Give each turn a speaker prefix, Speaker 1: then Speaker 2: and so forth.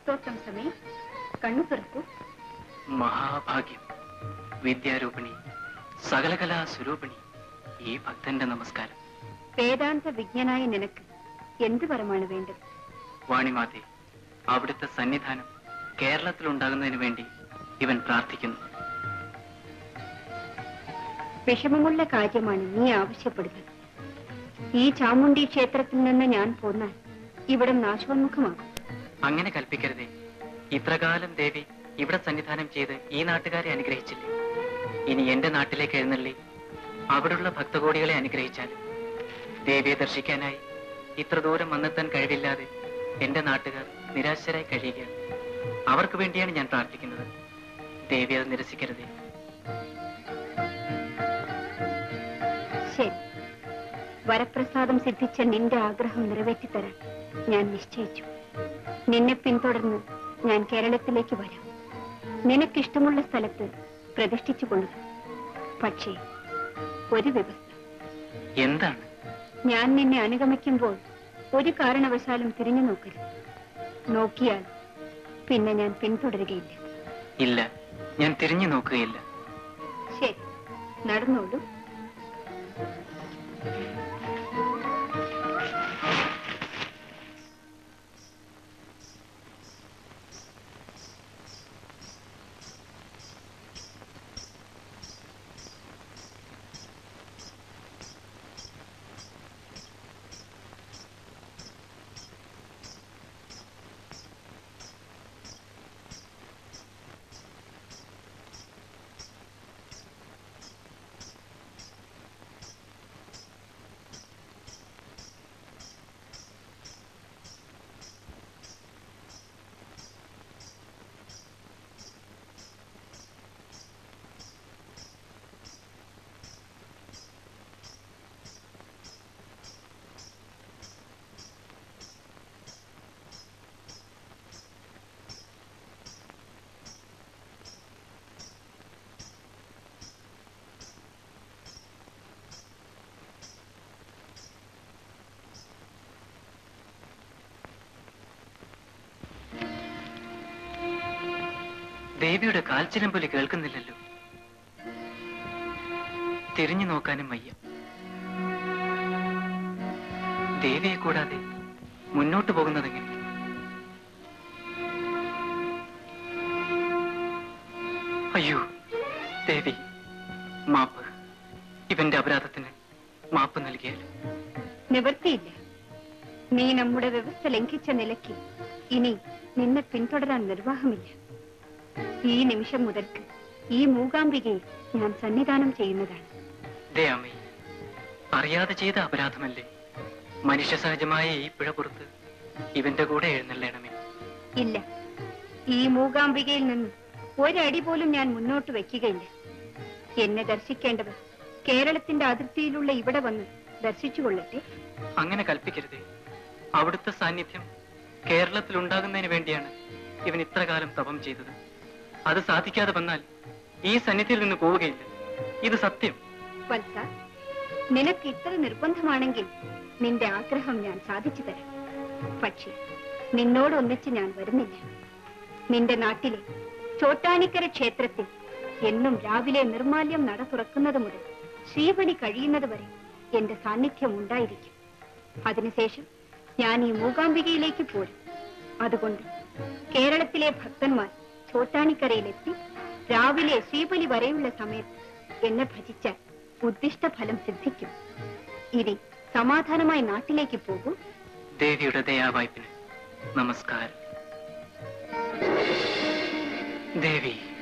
Speaker 1: സ്തോത്രം സമയം കണ്ണു തുറക്കൂ
Speaker 2: മഹാഭാഗ്യം വിദ്യാരൂപിണി സകലകലാ സ്വരൂപിണി ഈ ഭക്തന്റെ നമസ്കാരം
Speaker 1: വേദാന്ത വിജ്ഞനായ നിനക്ക് എന്ത് വരമാണ് വേണ്ടത്
Speaker 2: വാണിമാതെ അവിടുത്തെ സന്നിധാനം കേരളത്തിൽ ഉണ്ടാകുന്നതിന് വേണ്ടി ഇവൻ പ്രാർത്ഥിക്കുന്നു
Speaker 1: വിഷമമുള്ള കാര്യമാണ് നീ ആവശ്യപ്പെടുന്നത് ഈ ചാമുണ്ഡി ക്ഷേത്രത്തിൽ നിന്ന് ഞാൻ പോന്നാൽ ഇവിടം നാശോന്മുഖമാകും
Speaker 2: അങ്ങനെ കൽപ്പിക്കരുതേ ഇത്രകാലം ദേവി ഇവിടെ സന്നിധാനം ചെയ്ത് ഈ നാട്ടുകാരെ അനുഗ്രഹിച്ചില്ലേ ഇനി എന്റെ നാട്ടിലേക്ക് എഴുന്നള്ളി അവിടുള്ള ഭക്തകോടികളെ അനുഗ്രഹിച്ചാലും ദേവിയെ ദർശിക്കാനായി ഇത്ര ദൂരം വന്നെത്താൻ കഴിവില്ലാതെ എന്റെ നാട്ടുകാർ നിരാശരായി കഴിയുകയാണ് അവർക്ക് വേണ്ടിയാണ് ഞാൻ പ്രാർത്ഥിക്കുന്നത് ദേവി അത് നിരസിക്കരുതേ
Speaker 1: ശരി വരപ്രസാദം സിദ്ധിച്ച നിന്റെ ആഗ്രഹം നിറവേറ്റിത്തരാൻ ഞാൻ നിശ്ചയിച്ചു നിന്നെ പിന്തുടർന്ന് ഞാൻ കേരളത്തിലേക്ക് വരാം നിനക്കിഷ്ടമുള്ള സ്ഥലത്ത് പ്രതിഷ്ഠിച്ചു കൊള്ളുക പക്ഷേ ഒരു വ്യവസ്ഥ
Speaker 2: എന്താണ്
Speaker 1: ഞാൻ നിന്നെ അനുഗമിക്കുമ്പോൾ ഒരു കാരണവശാലും തിരിഞ്ഞു നോക്കരുത് നോക്കിയാൽ പിന്നെ ഞാൻ പിന്തുടരുകയില്ല
Speaker 2: ഇല്ല ഞാൻ തിരിഞ്ഞു നോക്കുകയില്ല
Speaker 1: ശരി നടന്നോളൂ
Speaker 2: ദേവിയുടെ കാൽച്ചിലമ്പൊലി കേൾക്കുന്നില്ലല്ലോ തിരിഞ്ഞു നോക്കാനും വയ്യ ദേവിയെ കൂടാതെ മുന്നോട്ട് പോകുന്നതെങ്ങനെ അയ്യോ ദേവി മാപ്പ് ഇവന്റെ അപരാധത്തിന് മാപ്പ് നൽകിയാൽ
Speaker 1: നിവൃത്തിയില്ല നീ നമ്മുടെ വ്യവസ്ഥ ലംഘിച്ച നിലയ്ക്ക് ഇനി നിന്നെ പിന്തുടരാൻ നിർവാഹമില്ല ഈ നിമിഷം മുതൽക്ക് ഈ മൂകാംബികയെ ഞാൻ സന്നിധാനം ചെയ്യുന്നതാണ്
Speaker 2: ദേ അമ്മേ അറിയാതെ ചെയ്ത അപരാധമല്ലേ മനുഷ്യ സഹജമായ ഈ പിഴ പുറത്ത് ഇവന്റെ കൂടെ എഴുന്നള്ളണമേ
Speaker 1: ഇല്ല ഈ മൂകാംബികയിൽ നിന്ന് ഒരടി പോലും ഞാൻ മുന്നോട്ട് വെക്കുകയില്ല എന്നെ ദർശിക്കേണ്ടവർ കേരളത്തിന്റെ അതിർത്തിയിലുള്ള ഇവിടെ വന്ന് ദർശിച്ചു കൊള്ളട്ടെ
Speaker 2: അങ്ങനെ കൽപ്പിക്കരുതേ അവിടുത്തെ സാന്നിധ്യം കേരളത്തിൽ ഉണ്ടാകുന്നതിന് വേണ്ടിയാണ് ഇവൻ ഇത്ര കാലം തപം ചെയ്തത് അത് സാധിക്കാതെ വന്നാൽ ഈ സന്നിധിയിൽ നിന്ന് പോവുകയില്ല ഇത് സത്യം
Speaker 1: വത്സ നിനക്ക് ഇത്ര നിർബന്ധമാണെങ്കിൽ നിന്റെ ആഗ്രഹം ഞാൻ സാധിച്ചു തരാം പക്ഷേ നിന്നോട് ഒന്നിച്ച് ഞാൻ വരുന്നില്ല നിന്റെ നാട്ടിലെ ചോട്ടാനിക്കര ക്ഷേത്രത്തിൽ എന്നും രാവിലെ നിർമാല്യം നട തുറക്കുന്നത് മുതൽ ശ്രീബലി കഴിയുന്നത് വരെ എന്റെ സാന്നിധ്യം ഉണ്ടായിരിക്കും അതിനുശേഷം ഞാൻ ഈ മൂകാംബികയിലേക്ക് പോരും അതുകൊണ്ട് കേരളത്തിലെ ഭക്തന്മാർ ചോട്ടാനിക്കരയിലെത്തി രാവിലെ ശ്രീബലി വരെയുള്ള സമയത്ത് എന്നെ ഭജിച്ചാൽ ഉദ്ദിഷ്ട ഫലം സിദ്ധിക്കും ഇനി സമാധാനമായി നാട്ടിലേക്ക് പോകൂ
Speaker 2: ദേവിയുടെ ദയാവായ്പിന് നമസ്കാരം ദേവി